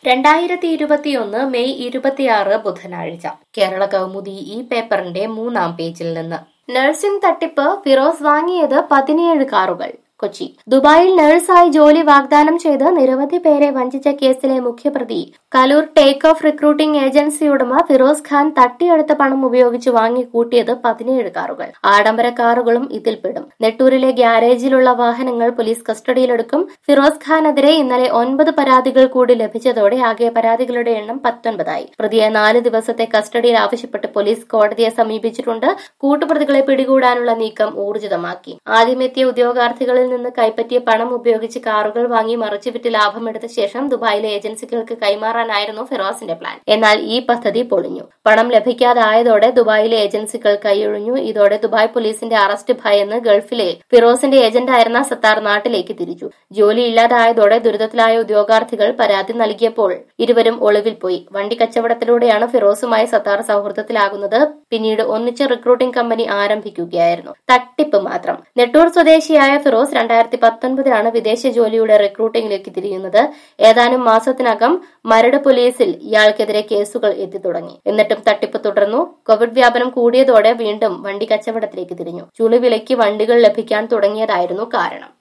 രണ്ടായിരത്തി ഇരുപത്തിയൊന്ന് മെയ് ഇരുപത്തിയാറ് ബുധനാഴ്ച കേരള കൗമുദി ഈ പേപ്പറിന്റെ മൂന്നാം പേജിൽ നിന്ന് നഴ്സിംഗ് തട്ടിപ്പ് ഫിറോസ് വാങ്ങിയത് പതിനേഴ് കാറുകൾ കൊച്ചി ദുബായിൽ നഴ്സായി ജോലി വാഗ്ദാനം ചെയ്ത് നിരവധി പേരെ വഞ്ചിച്ച കേസിലെ മുഖ്യപ്രതി Kaloor take off recruiting agency ഉടമ ഫിറോസ് ഖാൻ തട്ടിയെടുത്ത പണം ഉപയോഗിച്ച് വാങ്ങിക്കൂട്ടിയത് പതിനേഴ് കാറുകൾ ആഡംബര കാറുകളും ഇതിൽപ്പെടും നെട്ടൂരിലെ ഗ്യാരേജിലുള്ള വാഹനങ്ങൾ പോലീസ് കസ്റ്റഡിയിലെടുക്കും ഫിറോസ് ഖാനെതിരെ ഇന്നലെ ഒൻപത് പരാതികൾ കൂടി ലഭിച്ചതോടെ ആകെ പരാതികളുടെ എണ്ണം പത്തൊൻപതായി പ്രതിയെ നാല് ദിവസത്തെ കസ്റ്റഡിയിൽ ആവശ്യപ്പെട്ട് പോലീസ് കോടതിയെ സമീപിച്ചിട്ടുണ്ട് കൂട്ടുപ്രതികളെ പിടികൂടാനുള്ള നീക്കം ഊർജിതമാക്കി ആദ്യമെത്തിയ ഉദ്യോഗാർത്ഥികളിൽ നിന്ന് കൈപ്പറ്റിയ പണം ഉപയോഗിച്ച് കാറുകൾ വാങ്ങി മറിച്ചുവിറ്റ് ലാഭമെടുത്ത ശേഷം ദുബായിലെ ഏജൻസികൾക്ക് കൈമാറാനായിരുന്നു ഫിറോസിന്റെ പ്ലാൻ എന്നാൽ ഈ പദ്ധതി പൊളിഞ്ഞു പണം ലഭിക്കാതായതോടെ ദുബായിലെ ഏജൻസികൾ കൈയൊഴിഞ്ഞു ഇതോടെ ദുബായ് പോലീസിന്റെ അറസ്റ്റ് ഭയന്ന് ഗൾഫിലെ ഫിറോസിന്റെ ഏജന്റായിരുന്ന സത്താർ നാട്ടിലേക്ക് തിരിച്ചു ജോലി ഇല്ലാതായതോടെ ദുരിതത്തിലായ ഉദ്യോഗാർത്ഥികൾ പരാതി നൽകിയപ്പോൾ ഇരുവരും ഒളിവിൽ പോയി വണ്ടി കച്ചവടത്തിലൂടെയാണ് ഫിറോസുമായി സത്താർ സൗഹൃദത്തിലാകുന്നത് പിന്നീട് ഒന്നിച്ച് റിക്രൂട്ടിംഗ് കമ്പനി ആരംഭിക്കുകയായിരുന്നു തട്ടിപ്പ് മാത്രം നെട്ടൂർ സ്വദേശിയായ ഫിറോസ് രണ്ടായിരത്തി പത്തൊൻപതിലാണ് വിദേശ ജോലിയുടെ റിക്രൂട്ടിംഗിലേക്ക് തിരിയുന്നത് ഏതാനും മാസത്തിനകം മരട് പോലീസിൽ ഇയാൾക്കെതിരെ കേസുകൾ എത്തിത്തുടങ്ങി എന്നിട്ടും തട്ടിപ്പ് തുടർന്നു കോവിഡ് വ്യാപനം കൂടിയതോടെ വീണ്ടും വണ്ടി കച്ചവടത്തിലേക്ക് തിരിഞ്ഞു ചുളിവിലയ്ക്ക് വണ്ടികൾ ലഭിക്കാൻ തുടങ്ങിയതായിരുന്നു കാരണം